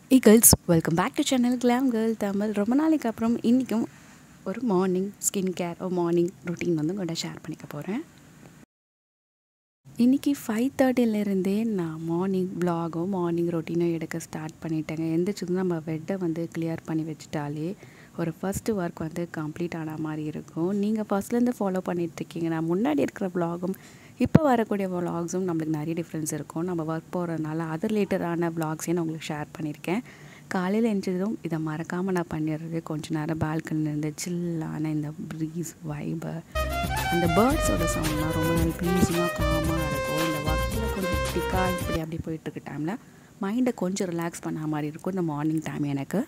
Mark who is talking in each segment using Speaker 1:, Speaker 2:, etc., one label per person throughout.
Speaker 1: A girls welcome back to channel glam girl Tamil ரொம்ப நாளைக்கு அப்புறம் இன்றைக்கும் ஒரு மார்னிங் ஸ்கின் கேர் ஒரு மார்னிங் ரொட்டீன் வந்து உங்கள்கிட்ட ஷேர் பண்ணிக்க போகிறேன் இன்றைக்கி ஃபைவ் தேர்ட்டிலேருந்தே நான் மார்னிங் ப்ளாகோ மார்னிங் ரொட்டீனோ எடுக்க ஸ்டார்ட் பண்ணிட்டேங்க எந்திரிச்சதும் நம்ம வெட்டை வந்து கிளியர் பண்ணி வச்சுட்டாலே ஒரு ஃபஸ்ட்டு ஒர்க் வந்து கம்ப்ளீட் ஆன மாதிரி இருக்கும் நீங்கள் ஃபஸ்ட்லேருந்து ஃபாலோ பண்ணிகிட்ருக்கீங்க நான் முன்னாடி இருக்கிற வ்ளாகும் இப்போ வரக்கூடிய வ்ளாக்ஸும் நம்மளுக்கு நிறைய டிஃப்ரென்ஸ் இருக்கும் நம்ம ஒர்க் போகிறதுனால அது ரிலேட்டடான வ்ளாக்ஸையும் நான் உங்களுக்கு ஷேர் பண்ணியிருக்கேன் காலையில் எழுந்ததும் இதை மறக்காமல் நான் பண்ணிடுறது கொஞ்ச நேரம் பால்கனிலேருந்து சில்லான இந்த ப்ரீஸ் வைபை அந்த பேர்ட்ஸோட சவுண்ட்லாம் ரொம்ப நாள் ப்ளீஸிங்காக காமாக இருக்கும் இந்த ஒர்க்கில் கொஞ்சம் டிக்காக இப்படி அப்படி போயிட்டுருக்க டைமில் மைண்டை கொஞ்சம் ரிலாக்ஸ் பண்ண மாதிரி இருக்கும் இந்த மார்னிங் டைம் எனக்கு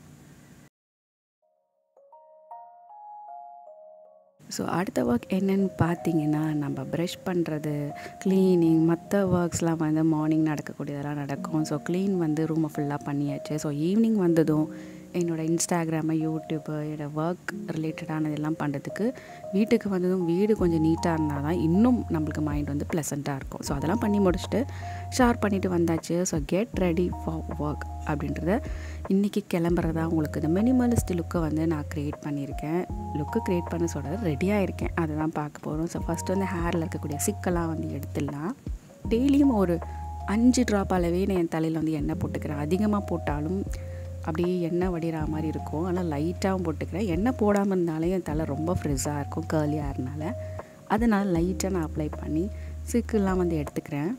Speaker 1: ஸோ அடுத்த ஒர்க் என்னென்னு பார்த்தீங்கன்னா நம்ம ப்ரஷ் பண்ணுறது க்ளீனிங் மற்ற ஒர்க்ஸ்லாம் வந்து மார்னிங் நடக்கக்கூடியதெல்லாம் நடக்கும் ஸோ க்ளீன் வந்து ரூமை ஃபுல்லாக பண்ணியாச்சு ஸோ ஈவினிங் வந்ததும் என்னோடய இன்ஸ்டாகிராமு யூடியூப்பு என்னோடய ஒர்க் ரிலேட்டடானதெல்லாம் பண்ணுறதுக்கு வீட்டுக்கு வந்ததும் வீடு கொஞ்சம் நீட்டாக இருந்தால் தான் இன்னும் நம்மளுக்கு மைண்ட் வந்து ப்ளசண்ட்டாக இருக்கும் ஸோ அதெல்லாம் பண்ணி முடிச்சுட்டு ஷேர் பண்ணிவிட்டு வந்தாச்சு so get ready for work அப்படின்றத இன்றைக்கி கிளம்புறதா உங்களுக்கு இந்த மினிமலிஸ்ட் லுக்கை வந்து நான் க்ரியேட் பண்ணியிருக்கேன் லுக்கு க்ரியேட் பண்ண சொல்கிறது ரெடியாக இருக்கேன் அதை தான் பார்க்க போகிறோம் ஸோ ஃபஸ்ட்டு வந்து ஹேரில் இருக்கக்கூடிய சிக்கெல்லாம் வந்து எடுத்துடலாம் டெய்லியும் ஒரு அஞ்சு ட்ராப் அளவே நான் என் தலையில் வந்து எண்ணெய் போட்டுக்கிறேன் அதிகமாக போட்டாலும் அப்படியே எண்ணெய் வடிகிற மாதிரி இருக்கும் ஆனால் லைட்டாகவும் போட்டுக்கிறேன் எண்ணெய் போடாமல் இருந்தாலே என் தலை ரொம்ப ஃப்ரெஷ்ஷாக இருக்கும் கேர்லியாக இருந்தனால அதனால் லைட்டாக நான் அப்ளை பண்ணி சிக்கெல்லாம் வந்து எடுத்துக்கிறேன்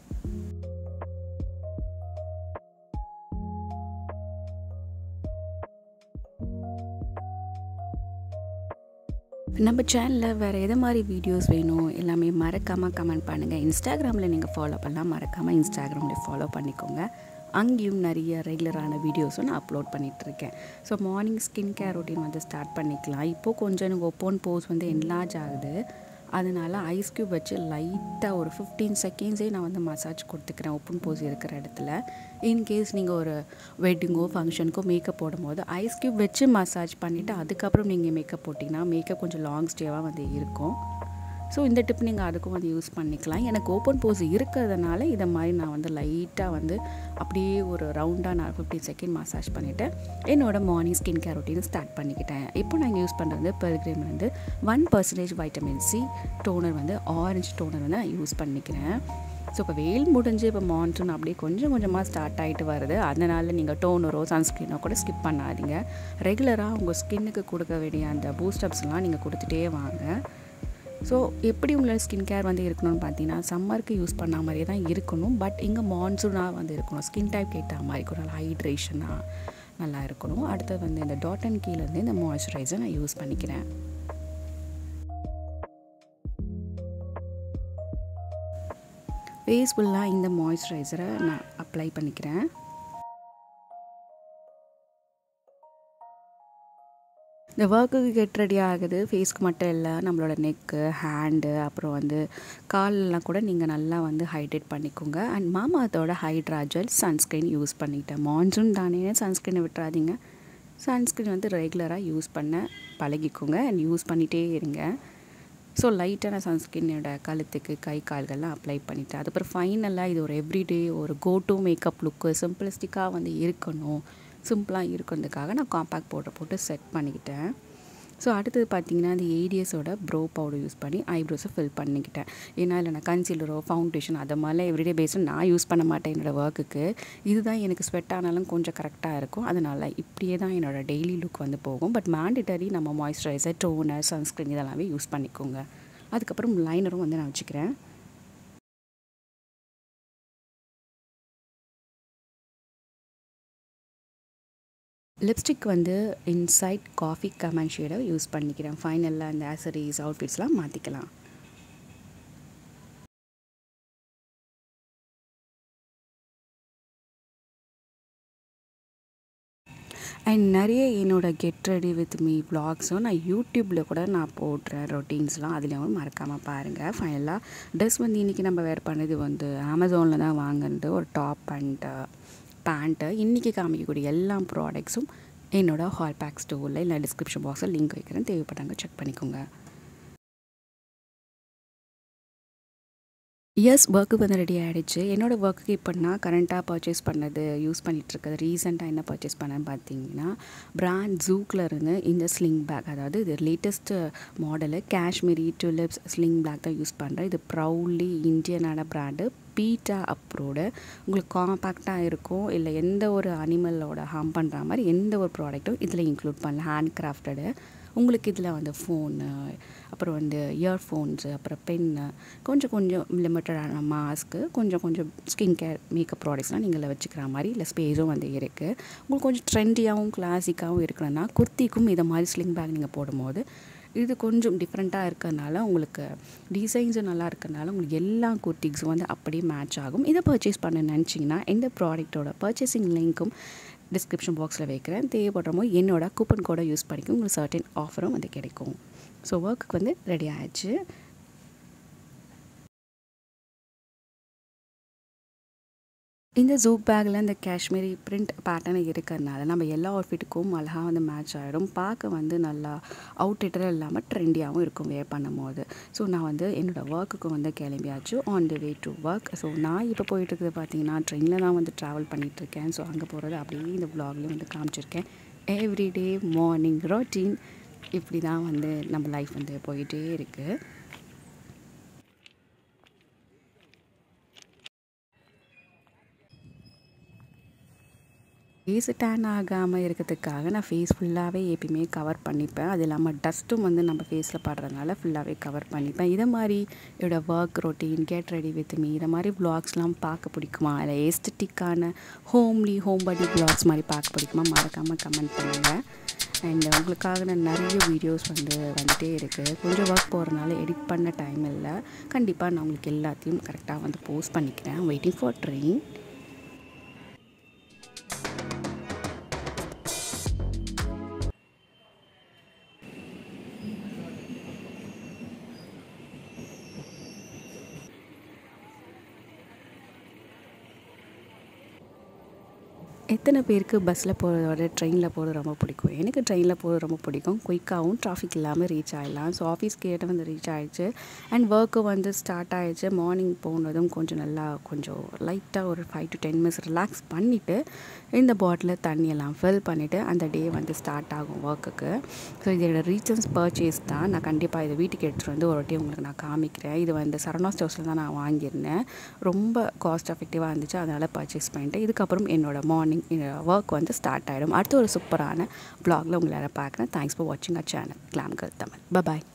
Speaker 1: நம்ம சேனலில் வேறு எது மாதிரி வீடியோஸ் வேணும் எல்லாமே மறக்காமல் கமெண்ட் பண்ணுங்கள் இன்ஸ்டாகிராமில் நீங்கள் ஃபாலோ பண்ணலாம் மறக்காமல் இன்ஸ்டாகிராமில் ஃபாலோ பண்ணிக்கோங்க அங்கேயும் நிறைய ரெகுலரான வீடியோஸும் நான் அப்லோட் பண்ணிகிட்ருக்கேன் so morning skin care routine வந்து ஸ்டார்ட் பண்ணிக்கலாம் இப்போது கொஞ்சம் எனக்கு ஒப்போன் போஸ் வந்து என்லார்ஜ் ஆகுது அதனால் ஐஸ் க்யூப் வச்சு லைட்டாக ஒரு ஃபிஃப்டீன் செகண்ட்ஸே நான் வந்து மசாஜ் கொடுத்துக்கிறேன் ஓப்பன் போஸ் இருக்கிற இடத்துல இன்கேஸ் நீங்கள் ஒரு வெட்டிங்கோ ஃபங்க்ஷனுக்கோ மேக்கப் போடும்போது ஐஸ் க்யூப் வச்சு மசாஜ் பண்ணிவிட்டு அதுக்கப்புறம் நீங்கள் மேக்கப் போட்டிங்கன்னா மேக்கப் கொஞ்சம் லாங் ஸ்டேவாக வந்து இருக்கும் ஸோ இந்த டிப் நீங்கள் அதுக்கும் வந்து யூஸ் பண்ணிக்கலாம் எனக்கு ஓப்பன் போஸ் இருக்கிறதுனால இதை மாதிரி நான் வந்து லைட்டாக வந்து அப்படியே ஒரு ரவுண்டாக நான் ஃபிஃப்டீன் செகண்ட் மசாஜ் பண்ணிவிட்டு என்னோடய morning skin care routine start பண்ணிக்கிட்டேன் இப்போ நான் யூஸ் பண்ணுறது வந்து பெர்கிரீம் வந்து one percentage vitamin C toner வந்து ஆரஞ்சு டோனர் வந்து நான் யூஸ் பண்ணிக்கிறேன் ஸோ இப்போ வெயில் முடிஞ்சு இப்போ மான்சூன் அப்படியே கொஞ்சம் கொஞ்சமாக ஸ்டார்ட் ஆகிட்டு வருது அதனால் நீங்கள் டோனரோ சன்ஸ்க்ரீனோ கூட ஸ்கிப் பண்ணாதீங்க ரெகுலராக உங்கள் ஸ்கின்னுக்கு கொடுக்க வேண்டிய அந்த பூஸ்டப்ஸ்லாம் நீங்கள் கொடுத்துட்டே வாங்க ஸோ எப்படி உங்களோட ஸ்கின் கேர் வந்து இருக்கணும்னு பார்த்தீங்கன்னா சம்மருக்கு யூஸ் பண்ண மாதிரியே தான் இருக்கணும் பட் இங்கே மான்சூனாக வந்து இருக்கணும் ஸ்கின் டைப் ஏற்ற மாதிரி இருக்கணும் நல்லா ஹைட்ரேஷனாக நல்லா இருக்கணும் அடுத்தது வந்து இந்த டாட் அண்ட் கீழேருந்து இந்த மாய்ஸ்சரைசர் நான் யூஸ் பண்ணிக்கிறேன் ஃபேஸ் ஃபுல்லாக இந்த மாய்ஸ்சரைசரை நான் அப்ளை பண்ணிக்கிறேன் இந்த ஒர்க்குக்கு கெட் ரெடி ஆகுது ஃபேஸ்க்கு மட்டும் இல்லை நம்மளோட நெக்கு ஹேண்டு அப்புறம் வந்து காலெலாம் கூட நீங்கள் நல்லா வந்து ஹைட்ரேட் பண்ணிக்கோங்க அண்ட் மாமாத்தோட ஹைட்ரா ஜெல் சன்ஸ்க்ரீன் யூஸ் பண்ணிட்டேன் மான்சூன் தானே சன்ஸ்க்ரீனை விட்டுறாதீங்க சன்ஸ்க்ரீன் வந்து ரெகுலராக யூஸ் பண்ண பழகிக்கோங்க அண்ட் யூஸ் பண்ணிகிட்டே இருங்க ஸோ லைட்டான சன்ஸ்கின்னோட கழுத்துக்கு கை கால்கள்லாம் அப்ளை பண்ணிவிட்டேன் அதுக்கப்புறம் ஃபைனலாக இது ஒரு எவ்ரிடே ஒரு கோ டு மேக்கப் லுக்கு சிம்பிளிஸ்டிக்காக வந்து இருக்கணும் சிம்பிளாக இருக்கிறதுக்காக நான் காம்பேக்ட் பவுடர் போட்டு செட் பண்ணிக்கிட்டேன் ஸோ அடுத்தது பார்த்தீங்கன்னா அந்த ஏடிஎஸோட ப்ரோ பவுடர் யூஸ் பண்ணி ஐப்ரோஸை ஃபில் பண்ணிக்கிட்டேன் ஏன்னா இல்லை நான் கன்சீலரோ ஃபவுண்டேஷன் அதை மாதிரிலாம் எவ்ரிடே பேஸும் நான் யூஸ் பண்ண மாட்டேன் என்னோடய ஒர்க்குக்கு இதுதான் எனக்கு ஸ்வெட் ஆனாலும் கொஞ்சம் கரெக்டாக இருக்கும் அதனால் இப்படியே தான் என்னோடய டெய்லி லுக் வந்து போகும் பட் மேண்டிட்டரி நம்ம மாய்ஸ்சரைசர் டோனர் சன்ஸ்க்ரீன் இதெல்லாமே யூஸ் பண்ணிக்கோங்க அதுக்கப்புறம் லைனரும் வந்து நான் வச்சுக்கிறேன் லிப்ஸ்டிக் வந்து இன்சைட் காஃபி கமன் ஷேடை யூஸ் பண்ணிக்கிறேன் ஃபைனலில் அந்த ஆசரிஸ் அவுட்ஃபிட்ஸ்லாம் மாற்றிக்கலாம் அண்ட் நிறைய என்னோடய கெட் ரெடி வித் மீ வ்ளாக்ஸும் நான் யூடியூப்பில் கூட நான் போடுறேன் ரொட்டீன்ஸ்லாம் அதுலேயும் மறக்காமல் பாருங்கள் ஃபைனலாக ட்ரெஸ் வந்து இன்றைக்கி நம்ம வேர் பண்ணது வந்து அமேசானில் தான் வாங்கினது ஒரு டாப் அண்ட் பேண்ட்டு இன்றைக்கி காமிக்கக்கூடிய எல்லா ப்ராடக்ட்ஸும் என்னோடய ஹால் பேக் ஸ்டோரில் இல்லை டிஸ்கிரிப்ஷன் பாக்ஸில் லிங்க் வைக்கிறேன் தேவைப்பட்டாங்க செக் பண்ணிக்கோங்க இயர்ஸ் ஒர்க்கு வந்து ரெடி ஆகிடுச்சு என்னோடய ஒர்க்குக்கு இப்போ நான் கரண்ட்டாக பர்ச்சேஸ் பண்ணது யூஸ் பண்ணிகிட்ருக்கிறது ரீசெண்டாக என்ன பர்ச்சேஸ் பண்ணேன்னு பார்த்தீங்கன்னா பிராண்ட் ஜூக்கில் இருந்து இந்த ஸ்லிங் பேக் அதாவது இது latest model Kashmiri tulips sling bag தான் யூஸ் பண்ணுறேன் இது ப்ரௌட்லி இந்தியனான பிராண்டு பீட்டா அப்ரோடு உங்களுக்கு காம்பேக்டாக இருக்கும் இல்லை எந்த ஒரு அனிமலோட ஹார்ம் பண்ணுற மாதிரி எந்த ஒரு ப்ராடக்ட்டும் இதில் இன்க்ளூட் பண்ணல ஹேண்ட் கிராஃப்டடு உங்களுக்கு இதில் வந்து ஃபோனு அப்புறம் வந்து இயர்ஃபோன்ஸு அப்புறம் பென்னு கொஞ்சம் கொஞ்சம் லிமிட்டடான மாஸ்க்கு கொஞ்சம் கொஞ்சம் ஸ்கின் கேர் மேக்கப் ப்ராடக்ட்ஸ்லாம் நீங்கள் வச்சுக்கிற மாதிரி இல்லை ஸ்பேஸும் வந்து இருக்குது உங்களுக்கு கொஞ்சம் ட்ரெண்டியாகவும் கிளாசிக்காகவும் இருக்கணும்னா குர்த்திக்கும் இதை மாதிரி ஸ்லிங் பேக் நீங்கள் போடும்போது இது கொஞ்சம் டிஃப்ரெண்ட்டாக இருக்கிறதுனால உங்களுக்கு டிசைன்ஸும் நல்லா இருக்கிறதுனால உங்களுக்கு எல்லா குர்த்திக்ஸும் வந்து அப்படியே மேட்ச் ஆகும் இதை பர்ச்சேஸ் பண்ண நினச்சிங்கன்னா இந்த ப்ராடக்ட்டோட பர்ச்சேசிங் லிங்க்கும் டிஸ்கிரிப்ஷன் பாக்ஸில் வைக்கிறேன் தேவைப்படுறமோ என்னோட கூப்பன் கோடை யூஸ் பண்ணிக்கும் உங்களுக்கு சர்டன் ஆஃபரும் வந்து கிடைக்கும் ஸோ ஒர்க்குக்கு வந்து ரெடி ஆயிடுச்சு இந்த ஜூக் பேக்கில் இந்த காஷ்மீரி பிரிண்ட் பேட்டர்ன் இருக்கிறதுனால நம்ம எல்லா அவுட்ஃபிட்டுக்கும் அழகாக வந்து மேட்ச் ஆகிடும் பார்க்க வந்து நல்லா அவுட்டேட்டராக இல்லாமல் ட்ரெண்டியாகவும் இருக்கும் வேர் பண்ணும் போது ஸோ நான் வந்து என்னோடய ஒர்க்குக்கு வந்து கிளம்பியாச்சு on the way to work so நான் இப்போ போயிட்டுருக்குது பார்த்தீங்கன்னா ட்ரெயினில் தான் வந்து ட்ராவல் பண்ணிகிட்ருக்கேன் ஸோ அங்கே போகிறது அப்படியே இந்த வ்ளாக்லேயும் வந்து காமிச்சிருக்கேன் எவ்ரிடே மார்னிங் ரொட்டீன் இப்படி தான் வந்து நம்ம லைஃப் வந்து போயிட்டே இருக்குது ஃபேஸ் டேன் ஆகாமல் இருக்கிறதுக்காக நான் ஃபேஸ் ஃபுல்லாகவே எப்பயுமே கவர் பண்ணிப்பேன் அது இல்லாமல் டஸ்ட்டும் வந்து நம்ம ஃபேஸில் படுறதுனால ஃபுல்லாகவே கவர் பண்ணிப்பேன் இதை மாதிரி என்னோட work routine get ready with me இதை மாதிரி வ்ளாக்ஸ்லாம் பார்க்க பிடிக்குமா இல்லை எஸ்தட்டிக்கான ஹோம்லி ஹோம் படி வ்ளாக்ஸ் மாதிரி பார்க்க பிடிக்குமா மறக்காமல் கமெண்ட் பண்ணுங்கள் அண்ட் உங்களுக்காக நான் நிறைய வீடியோஸ் வந்து வந்துகிட்டே இருக்குது கொஞ்சம் ஒர்க் போகிறதுனால எடிட் பண்ண டைம் இல்லை கண்டிப்பாக நான் உங்களுக்கு எல்லாத்தையும் கரெக்டாக வந்து போஸ்ட் பண்ணிக்கிறேன் வெயிட்டிங் ஃபார் ட்ரெயின் எத்தனை பேருக்கு பஸ்ஸில் போகிறத விட ட்ரெயினில் போகிறது ரொம்ப பிடிக்கும் எனக்கு ட்ரெயினில் போகிறது ரொம்ப பிடிக்கும் குயிக்காகவும் டிராஃபிக் இல்லாமல் ரீச் ஆகிடலாம் ஸோ ஆஃபீஸ் கேட்ட வந்து ரீச் ஆகிடுச்சு அண்ட் ஒர்க்கு வந்து ஸ்டார்ட் ஆகிடுச்சு மார்னிங் போனதும் கொஞ்சம் நல்லா கொஞ்சம் லைட்டாக ஒரு five to ten minutes relax பண்ணிவிட்டு இந்த பாட்டிலில் தண்ணியெல்லாம் ஃபில் பண்ணிவிட்டு அந்த டே வந்து ஸ்டார்ட் ஆகும் ஒர்க்குக்கு ஸோ இதோட ரீசன்ஸ் பர்ச்சேஸ் தான் நான் கண்டிப்பாக இதை வீட்டுக்கு எடுத்துகிட்டு வந்து ஒரு வாட்டி உங்களுக்கு நான் காமிக்கிறேன் இது வந்து சரணா ஸ்டோர்ஸில் தான் நான் வாங்கியிருந்தேன் ரொம்ப காஸ்ட் எஃபெக்டிவாக இருந்துச்சு அதனால் பர்ச்சேஸ் பண்ணிட்டேன் இதுக்கப்புறம் என்னோடய மார்னிங் ஒர்க் வந்து ஸ்டார்ட் ஆகிடும் அடுத்த ஒரு சூப்பரான ப்ளாகில் உங்களை பார்க்குறேன் தேங்க்ஸ் ஃபார் வாட்சிங் uh channel glam girl Tamil பாய்